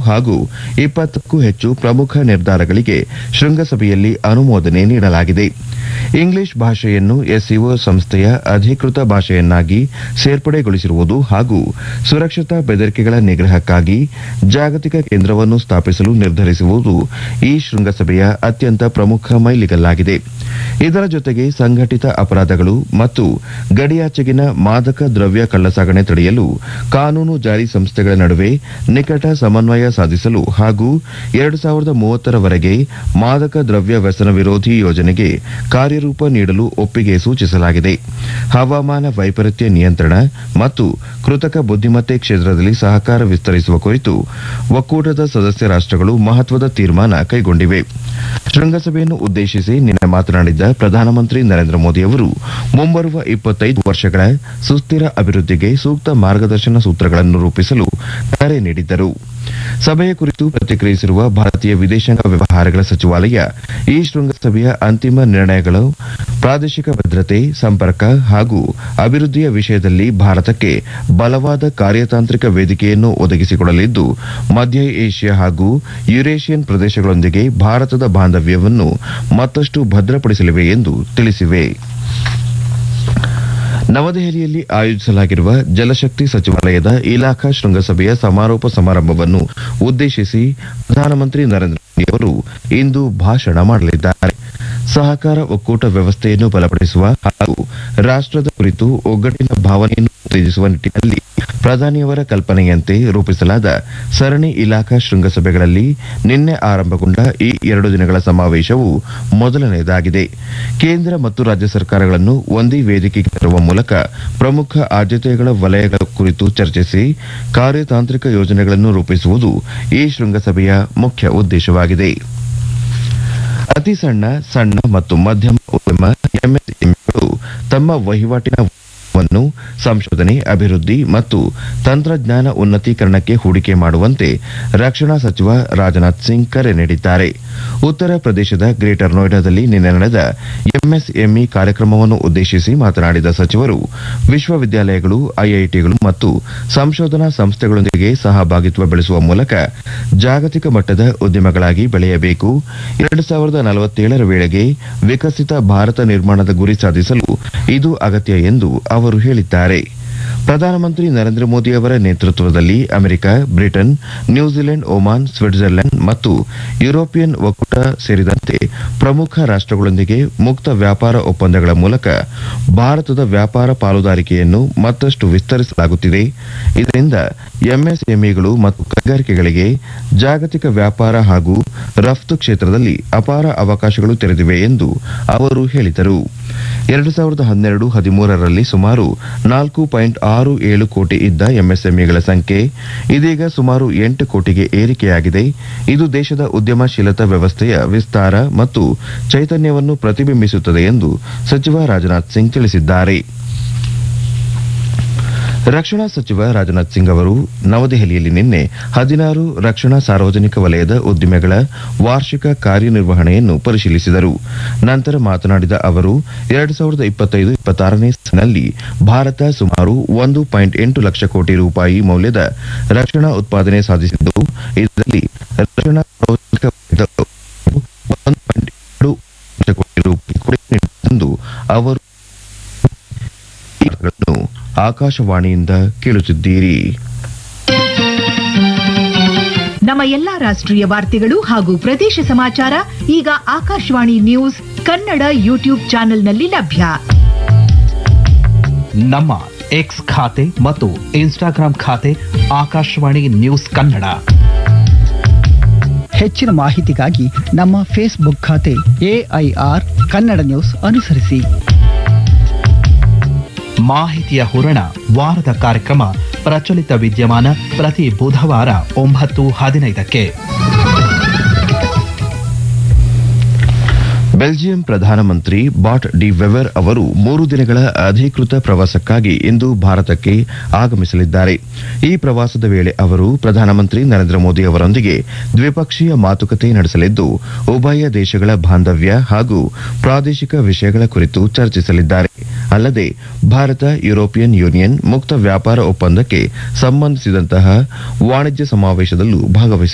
ಹಾಗೂ ಇಪ್ಪತ್ತಕ್ಕೂ ಹೆಚ್ಚು ಪ್ರಮುಖ ನಿರ್ಧಾರಗಳಿಗೆ ಶೃಂಗಸಭೆಯಲ್ಲಿ ಅನುಮೋದನೆ ನೀಡಲಾಗಿದೆ ಇಂಗ್ಲಿಷ್ ಭಾಷೆಯನ್ನು ಎಸ್ಸಿಒ ಸಂಸ್ಥೆಯ ಅಧಿಕೃತ ಭಾಷೆಯನ್ನಾಗಿ ಸೇರ್ಪಡೆಗೊಳಿಸಿರುವುದು ಹಾಗೂ ಸುರಕ್ಷತಾ ಬೆದರಿಕೆಗಳ ನಿಗ್ರಹಕ್ಕಾಗಿ ಜಾಗತಿಕ ಕೇಂದ್ರವನ್ನು ಸ್ಥಾಪಿಸಲು ನಿರ್ಧರಿಸುವುದು ಈ ಶೃಂಗಸಭೆಯ ಅತ್ಯಂತ ಪ್ರಮುಖ ಮೈಲಿಗಲ್ಲಾಗಿದೆ ಇದರ ಜೊತೆಗೆ ಸಂಘಟಿತ ಅಪರಾಧಗಳು ಮತ್ತು ಗಡಿಯಾಚೆಗಿನ ಮಾದಕ ದ್ರವ್ಯ ಕಳ್ಳಸಾಗಣೆ ತಡೆಯಲು ಕಾನೂನು ಜಾರಿ ಸಂಸ್ಥೆಗಳ ನಡುವೆ ನಿಕಟ ಸಮನ್ವಯ ಸಾಧಿಸಲು ಹಾಗೂ ಎರಡು ಸಾವಿರದ ಮೂವತ್ತರವರೆಗೆ ಮಾದಕ ದ್ರವ್ಯ ವ್ಯಸನ ವಿರೋಧಿ ಯೋಜನೆಗೆ ಕಾರ್ಯರೂಪ ನೀಡಲು ಒಪ್ಪಿಗೆ ಸೂಚಿಸಲಾಗಿದೆ ಹವಾಮಾನ ವೈಪರೀತ್ಯ ನಿಯಂತ್ರಣ ಮತ್ತು ಕೃತಕ ಬುದ್ದಿಮತ್ತೆ ಕ್ಷೇತ್ರದಲ್ಲಿ ಸಹಕಾರ ವಿಸ್ತರಿಸುವ ಕುರಿತು ಒಕ್ಕೂಟದ ಸದಸ್ಯ ರಾಷ್ಟ್ರಗಳು ಮಹತ್ವದ ತೀರ್ಮಾನ ಕೈಗೊಂಡಿವೆ ಶೃಂಗಸಭೆಯನ್ನು ಉದ್ದೇಶಿಸಿ ನಿನ್ನೆ ಮಾತನಾಡಿದ ಪ್ರಧಾನಮಂತ್ರಿ ನರೇಂದ್ರ ಮೋದಿ ಅವರು ಮುಂಬರುವ ಇಪ್ಪತ್ತೈದು ವರ್ಷಗಳ ಸುಸ್ಥಿರ ಅಭಿವೃದ್ಧಿಗೆ ಸೂಕ್ತ ಮಾರ್ಗದರ್ಶನ ಸೂತ್ರಗಳನ್ನು ರೂಪಿಸಲು ಕರೆ ನೀಡಿದ್ದರು ಸಭೆಯ ಕುರಿತು ಪ್ರತಿಕ್ರಿಯಿಸಿರುವ ಭಾರತೀಯ ವಿದೇಶಾಂಗ ವ್ಯವಹಾರಗಳ ಸಚಿವಾಲಯ ಈ ಶೃಂಗಸಭೆಯ ಅಂತಿಮ ನಿರ್ಣಯಗಳು ಪ್ರಾದೇಶಿಕ ಭದ್ರತೆ ಸಂಪರ್ಕ ಹಾಗೂ ಅಭಿವೃದ್ಧಿಯ ವಿಷಯದಲ್ಲಿ ಭಾರತಕ್ಕೆ ಬಲವಾದ ಕಾರ್ಯತಾಂತ್ರಿಕ ವೇದಿಕೆಯನ್ನು ಒದಗಿಸಿಕೊಡಲಿದ್ದು ಮಧ್ಯ ಏಷ್ಯಾ ಹಾಗೂ ಯುರೇಷಿಯನ್ ಪ್ರದೇಶಗಳೊಂದಿಗೆ ಭಾರತದ ಬಾಂಧವ್ಯವನ್ನು ಮತ್ತಷ್ಟು ಭದ್ರಪಡಿಸಲಿವೆ ಎಂದು ತಿಳಿಸಿವೆ ನವದೆಹಲಿಯಲ್ಲಿ ಆಯೋಜಿಸಲಾಗಿರುವ ಜಲಶಕ್ತಿ ಸಚಿವಾಲಯದ ಇಲಾಖಾ ಶೃಂಗಸಭೆಯ ಸಮಾರೋಪ ಸಮಾರಂಭವನ್ನು ಉದ್ದೇಶಿಸಿ ಪ್ರಧಾನಮಂತ್ರಿ ನರೇಂದ್ರ ಮೋದಿ ಅವರು ಇಂದು ಭಾಷಣ ಮಾಡಲಿದ್ದಾರೆ ಸಹಕಾರ ಒಕ್ಕೂಟ ವ್ಯವಸ್ಥೆಯನ್ನು ಬಲಪಡಿಸುವ ಹಾಗೂ ರಾಷ್ಟ್ರದ ಕುರಿತು ಒಗ್ಗಟ್ಟಿನ ಭಾವನೆಯನ್ನು ಉತ್ತೇಜಿಸುವ ನಿಟ್ಟಿನಲ್ಲಿ ಪ್ರಧಾನಿಯವರ ಕಲ್ಪನೆಯಂತೆ ರೂಪಿಸಲಾದ ಸರಣಿ ಇಲಾಖಾ ಶೃಂಗಸಭೆಗಳಲ್ಲಿ ನಿನ್ನೆ ಆರಂಭಗೊಂಡ ಈ ಎರಡು ದಿನಗಳ ಸಮಾವೇಶವು ಮೊದಲನೆಯದಾಗಿದೆ ಕೇಂದ್ರ ಮತ್ತು ರಾಜ್ಯ ಸರ್ಕಾರಗಳನ್ನು ಒಂದೇ ವೇದಿಕೆಗೆ ತರುವ ಮೂಲಕ ಪ್ರಮುಖ ಆದ್ಯತೆಗಳ ವಲಯಗಳ ಕುರಿತು ಚರ್ಚಿಸಿ ಕಾರ್ಯತಾಂತ್ರಿಕ ಯೋಜನೆಗಳನ್ನು ರೂಪಿಸುವುದು ಈ ಶೃಂಗಸಭೆಯ ಮುಖ್ಯ ಉದ್ದೇಶವಾಗಿದೆ ಅತಿ ಸಣ್ಣ ಸಣ್ಣ ಮತ್ತು ಮಧ್ಯಮ ಉದ್ಯಮ ಎಂಎಸ್ಎಂಇಗಳು ತಮ್ಮ ವಹಿವಾಟಿನ ವನ್ನು ಸಂಶೋಧನೆ ಅಭಿವೃದ್ಧಿ ಮತ್ತು ತಂತ್ರಜ್ಞಾನ ಉನ್ನತೀಕರಣಕ್ಕೆ ಹೂಡಿಕೆ ಮಾಡುವಂತೆ ರಕ್ಷಣಾ ಸಚಿವ ರಾಜನಾಥ್ ಸಿಂಗ್ ಕರೆ ನೀಡಿದ್ದಾರೆ ಉತ್ತರ ಪ್ರದೇಶದ ಗ್ರೇಟರ್ ನೋಯ್ಡಾದಲ್ಲಿ ನಿನ್ನೆ ನಡೆದ ಎಂಎಸ್ಎಂಇ ಕಾರ್ಯಕ್ರಮವನ್ನು ಉದ್ದೇಶಿಸಿ ಮಾತನಾಡಿದ ಸಚಿವರು ವಿಶ್ವವಿದ್ಯಾಲಯಗಳು ಐಐಟಿಗಳು ಮತ್ತು ಸಂಶೋಧನಾ ಸಂಸ್ಥೆಗಳೊಂದಿಗೆ ಸಹಭಾಗಿತ್ವ ಬೆಳೆಸುವ ಮೂಲಕ ಜಾಗತಿಕ ಮಟ್ಟದ ಉದ್ಯಮಗಳಾಗಿ ಬೆಳೆಯಬೇಕು ಎರಡು ಸಾವಿರದ ನಲವತ್ತೇಳರ ವೇಳೆಗೆ ವಿಕಸಿತ ಭಾರತ ನಿರ್ಮಾಣದ ಗುರಿ ಸಾಧಿಸಲು ಇದು ಅಗತ್ಯ ಎಂದು ಅವರು ಹೇಳಿದ್ದಾರೆ ಪ್ರಧಾನಮಂತ್ರಿ ನರೇಂದ್ರ ಮೋದಿ ಅವರ ನೇತೃತ್ವದಲ್ಲಿ America Britain New Zealand Oman Switzerland ಮತ್ತು ಯುರೋಪಿಯನ್ ಒಕ್ಕೂಟ ಸೇರಿದಂತೆ ಪ್ರಮುಖ ರಾಷ್ಟ್ರಗಳೊಂದಿಗೆ ಮುಕ್ತ ವ್ಯಾಪಾರ ಒಪ್ಪಂದಗಳ ಮೂಲಕ ಭಾರತದ ವ್ಯಾಪಾರ ಪಾಲುದಾರಿಕೆಯನ್ನು ಮತ್ತಷ್ಟು ವಿಸ್ತರಿಸಲಾಗುತ್ತಿದೆ ಇದರಿಂದ ಎಂಎಸ್ಎಂಇಗಳು ಮತ್ತು ಕೈಗಾರಿಕೆಗಳಿಗೆ ಜಾಗತಿಕ ವ್ಯಾಪಾರ ಹಾಗೂ ರಫ್ತು ಕ್ಷೇತ್ರದಲ್ಲಿ ಅಪಾರ ಅವಕಾಶಗಳು ತೆರೆದಿವೆ ಎಂದು ಅವರು ಹೇಳಿದರು ಎರಡು ಸಾವಿರದ ಹನ್ನೆರಡು ಹದಿಮೂರರಲ್ಲಿ ಸುಮಾರು ನಾಲ್ಕು ಪಾಯಿಂಟ್ ಆರು ಏಳು ಕೋಟಿ ಇದ್ದ ಎಂಎಸ್ಎಂಇಗಳ ಸಂಖ್ಯೆ ಇದೀಗ ಸುಮಾರು ಎಂಟು ಕೋಟಿಗೆ ಏರಿಕೆಯಾಗಿದೆ ಇದು ದೇಶದ ಉದ್ಯಮಶೀಲತಾ ವ್ಯವಸ್ಥೆಯ ವಿಸ್ತಾರ ಮತ್ತು ಚೈತನ್ಯವನ್ನು ಪ್ರತಿಬಿಂಬಿಸುತ್ತದೆ ಎಂದು ಸಚಿವ ರಾಜನಾಥ್ ಸಿಂಗ್ ತಿಳಿಸಿದ್ದಾರೆ ರಕ್ಷಣಾ ಸಚಿವ ರಾಜನಾಥ್ ಸಿಂಗ್ ಅವರು ನವದೆಹಲಿಯಲ್ಲಿ ನಿನ್ನೆ ಹದಿನಾರು ರಕ್ಷಣಾ ಸಾರ್ವಜನಿಕ ವಲಯದ ಉದ್ದಿಮೆಗಳ ವಾರ್ಷಿಕ ಕಾರ್ಯನಿರ್ವಹಣೆಯನ್ನು ಪರಿಶೀಲಿಸಿದರು ನಂತರ ಮಾತನಾಡಿದ ಅವರು ಎರಡು ಸಾವಿರದ ಇಪ್ಪತ್ತೈದು ಇಪ್ಪತ್ತಾರನೇ ಸಾಲಿನಲ್ಲಿ ಭಾರತ ಸುಮಾರು ಒಂದು ಪಾಯಿಂಟ್ ಎಂಟು ಲಕ್ಷ ಕೋಟಿ ರೂಪಾಯಿ ಮೌಲ್ಯದ ರಕ್ಷಣಾ ಉತ್ಪಾದನೆ ಸಾಧಿಸಿದ್ದು ಇದರಲ್ಲಿ ರಕ್ಷಣಾ ಸಾರ್ವಜನಿಕ ವಲಯದ ಒಂದು ಪಾಯಿಂಟ್ ಎರಡು ಲಕ್ಷ ಕೋಟಿ ರೂಪಾಯಿ ಕೊಡುಗೆ ನೀಡಿದೆ ಎಂದು ಅವರು ಈ ವಾರ್ತೆಗಳನ್ನು ಆಕಾಶವಾಣಿಯಿಂದ ಕೇಳುತ್ತಿದ್ದೀರಿ ನಮ್ಮ ಎಲ್ಲಾ ರಾಷ್ಟ್ರೀಯ ವಾರ್ತೆಗಳು ಹಾಗೂ ಪ್ರದೇಶ ಸಮಾಚಾರ ಈಗ ಆಕಾಶವಾಣಿ ನ್ಯೂಸ್ ಕನ್ನಡ ಯೂಟ್ಯೂಬ್ ಚಾನೆಲ್ನಲ್ಲಿ ಲಭ್ಯ ನಮ್ಮ ಎಕ್ಸ್ ಖಾತೆ ಮತ್ತು ಇನ್ಸ್ಟಾಗ್ರಾಂ ಖಾತೆ ಆಕಾಶವಾಣಿ ನ್ಯೂಸ್ ಕನ್ನಡ ಹೆಚ್ಚಿನ ಮಾಹಿತಿಗಾಗಿ ನಮ್ಮ ಫೇಸ್ಬುಕ್ ಖಾತೆ ಎಐಆರ್ ಕನ್ನಡ ನ್ಯೂಸ್ ಅನುಸರಿಸಿ ಮಾಹಿತಿಯ ಹೂರಣ ವಾರದ ಕಾರ್ಯಕ್ರಮ ಪ್ರಚಲಿತ ವಿದ್ಯಮಾನ ಪ್ರತಿ ಬುಧವಾರ ಒಂಬತ್ತು ಹದಿನೈದಕ್ಕೆ ಬೆಲ್ಜಿಯಂ ಪ್ರಧಾನಮಂತ್ರಿ ಬಾಟ್ ಡಿ ವೆವರ್ ಅವರು ಮೂರು ದಿನಗಳ ಅಧಿಕೃತ ಪ್ರವಾಸಕ್ಕಾಗಿ ಇಂದು ಭಾರತಕ್ಕೆ ಆಗಮಿಸಲಿದ್ದಾರೆ ಈ ಪ್ರವಾಸದ ವೇಳೆ ಅವರು ಪ್ರಧಾನಮಂತ್ರಿ ನರೇಂದ್ರ ಮೋದಿ ಅವರೊಂದಿಗೆ ದ್ವಿಪಕ್ಷೀಯ ಮಾತುಕತೆ ನಡೆಸಲಿದ್ದು ಉಭಯ ದೇಶಗಳ ಬಾಂಧವ್ಯ ಹಾಗೂ ಪ್ರಾದೇಶಿಕ ವಿಷಯಗಳ ಕುರಿತು ಚರ್ಚಿಸಲಿದ್ದಾರೆ ಅಲ್ಲದೆ ಭಾರತ ಯುರೋಪಿಯನ್ ಯೂನಿಯನ್ ಮುಕ್ತ ವ್ಯಾಪಾರ ಒಪ್ಪಂದಕ್ಕೆ ಸಂಬಂಧಿಸಿದಂತಹ ವಾಣಿಜ್ಯ ಸಮಾವೇಶದಲ್ಲೂ ಭಾಗವಹಿಸಲಿದ್ದಾರೆ